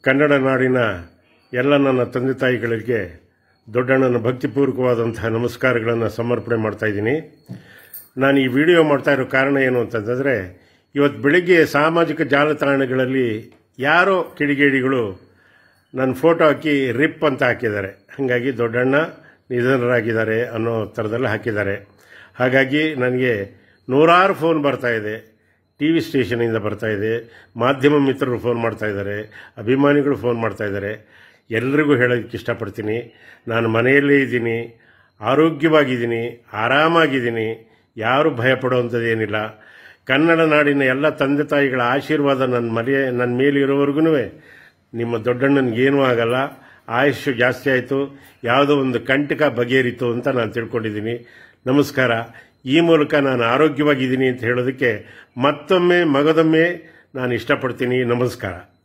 ಕನ್ನಡ ನಾಡಿನ ಎಲ್ಲ ನನ್ನ ತಂದೆ ತಾಯಿಗಳಿಗೆ ದೊಡ್ಡಣ್ಣನ ಭಕ್ತಿಪೂರ್ವಕವಾದಂತಹ ನಮಸ್ಕಾರಗಳನ್ನು ಸಮರ್ಪಣೆ ಮಾಡ್ತಾ ಇದ್ದೀನಿ ನಾನು ಈ ವಿಡಿಯೋ ಮಾಡ್ತಾ ಇರೋ ಕಾರಣ ಏನು ಅಂತಂದರೆ ಇವತ್ತು ಬೆಳಿಗ್ಗೆ ಸಾಮಾಜಿಕ ಜಾಲತಾಣಗಳಲ್ಲಿ ಯಾರೋ ಕಿಡಿಗೇಡಿಗಳು ನನ್ನ ಫೋಟೋ ಹಾಕಿ ರಿಪ್ ಅಂತ ಹಾಕಿದ್ದಾರೆ ಹಾಗಾಗಿ ದೊಡ್ಡಣ್ಣ ನಿಧನರಾಗಿದ್ದಾರೆ ಅನ್ನೋ ಥರದಲ್ಲಿ ಹಾಕಿದ್ದಾರೆ ಹಾಗಾಗಿ ನನಗೆ ನೂರಾರು ಫೋನ್ ಬರ್ತಾ ಇದೆ ಟಿ ವಿ ಸ್ಟೇಷನಿಂದ ಬರ್ತಾ ಇದೆ ಮಾಧ್ಯಮ ಮಿತ್ರರು ಫೋನ್ ಮಾಡ್ತಾ ಇದ್ದಾರೆ ಅಭಿಮಾನಿಗಳು ಫೋನ್ ಮಾಡ್ತಾ ಇದ್ದಾರೆ ಎಲ್ರಿಗೂ ಹೇಳೋದಕ್ಕೆ ಇಷ್ಟಪಡ್ತೀನಿ ನಾನು ಮನೆಯಲ್ಲೇ ಇದ್ದೀನಿ ಆರೋಗ್ಯವಾಗಿದ್ದೀನಿ ಆರಾಮಾಗಿದ್ದೀನಿ ಯಾರೂ ಭಯಪಡುವಂಥದ್ದು ಏನಿಲ್ಲ ಕನ್ನಡ ನಾಡಿನ ಎಲ್ಲ ತಂದೆ ತಾಯಿಗಳ ಆಶೀರ್ವಾದ ನನ್ನ ಮನೆ ನನ್ನ ಮೇಲಿರೋವರೆಗೂ ನಿಮ್ಮ ದೊಡ್ಡಣ್ಣನಿಗೇನೂ ಆಗಲ್ಲ ಆಯುಷ್ಯು ಜಾಸ್ತಿ ಆಯಿತು ಯಾವುದೋ ಒಂದು ಕಂಟಕ ಬಗೆಹರಿತು ಅಂತ ನಾನು ತಿಳ್ಕೊಂಡಿದ್ದೀನಿ ನಮಸ್ಕಾರ ಈ ಮೂಲಕ ನಾನು ಆರೋಗ್ಯವಾಗಿದ್ದೀನಿ ಅಂತ ಹೇಳೋದಕ್ಕೆ ಮತ್ತೊಮ್ಮೆ ಮಗದೊಮ್ಮೆ ನಾನು ಇಷ್ಟಪಡ್ತೀನಿ ನಮಸ್ಕಾರ